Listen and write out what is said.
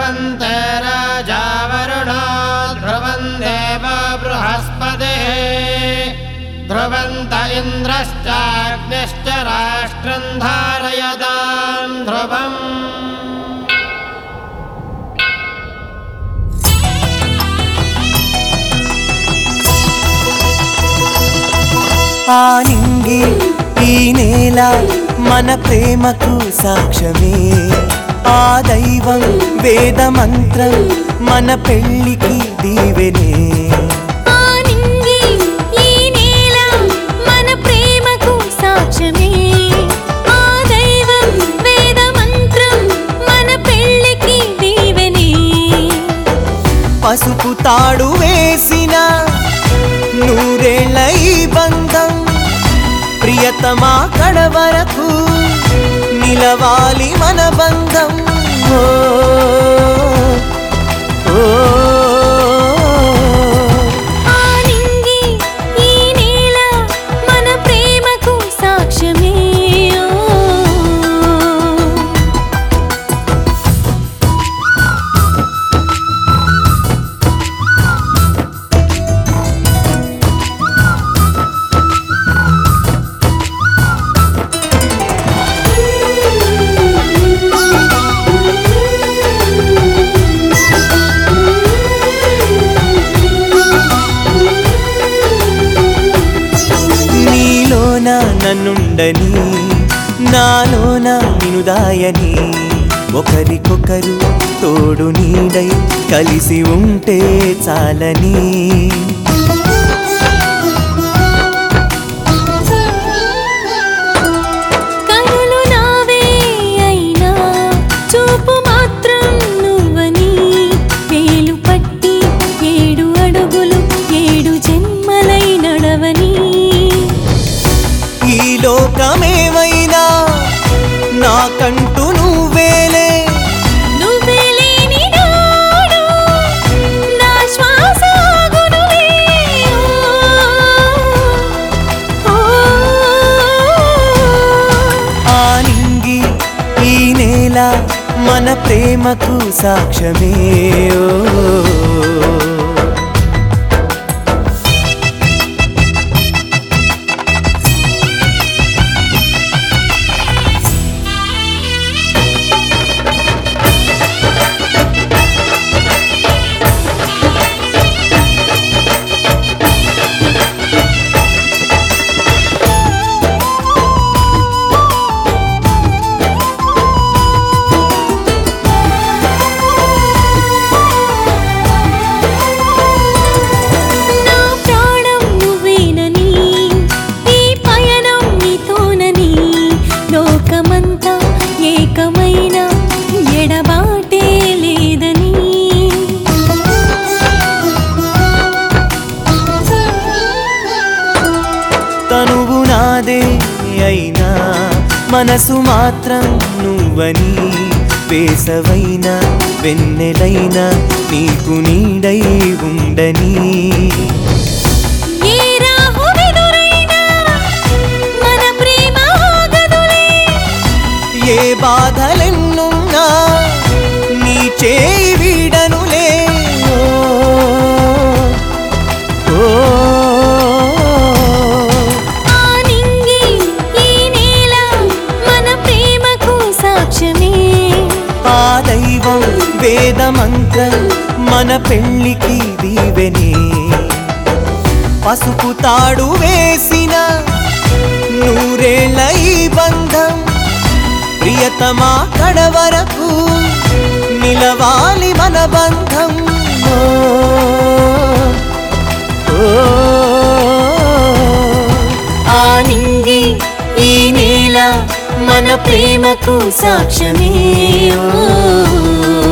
ध्रुवन्ते राजा वरुणो ध्रुवन् देव बृहस्पतिः ध्रुवन्त इन्द्रश्चाग्निश्च राष्ट्रम् धारयताम् ध्रुवम् ఆ నింగి ఈ నేల మన ప్రేమకు సాక్ష్యమే ఆ దైవం వేద మంత్రం మన పెళ్ళికి దీవెనే ఆ నింగి ఈ నేల మన ప్రేమకు సాక్ష్యమే ఆ దైవం వేద మంత్రం మన పెళ్ళికి దీవెనే పసుపు తాడు వేసిన నూరేళ్ళ ఈ బంధం ప్రియతమా కడ వరకు నిలవాలి మన బంధం ఓ, ఓ, ఆ నింగి ఈ నేల మన ప్రేమకు సాక్ష్యమే ఓ. నీలోన నన్నుండని నాలోన నినుదాయని ఒకరికొకరు తోడు నీడై కలిసి ఉంటే చాలని కనులు నావే అయినా చూపు మాత్రం నువ్వని వేలు పట్టి ఏడు అడుగులు ఏడు జన్మలై నడవని ఈ లోకమేమైనా నాకంటూ నువ్వేలే నువ్వే లేని నాడు నా శ్వాస ఆగునులే. ఓ, ఓ. ఆ నింగి ఈ నేల మన ప్రేమకు సాక్ష్యమే ఓ నా ప్రాణం నువ్వేనని ఈ పయనం నీతోనని లోకమంతా ఏకమైన ఎడబాటే లేదని తనువు నాదే అయినా మనసు మాత్రం నువ్వని వేసవైన వెన్నెలైన నీకు నీడై ఉండని ఏ రాహువెదురైనా మన ప్రేమ ఆగదులే ఏ బాధలెన్నున్నా నీ చేయి వీడనులే ఓ, ఓ, ఆ నింగి ఈ నేల మన ప్రేమకు సాక్ష్యమే ఆ దైవం వేద మంత్రం మన పెళ్ళికి దీవెనే పసుపు తాడు వేసిన నూరేళ్ళ ఈ బంధం ప్రియతమా కడ వరకు నిలవాలి మన బంధం ఓ, ఓ, ఆ నింగి ఈ నేల మన ప్రేమకు సాక్ష్యమే ఓ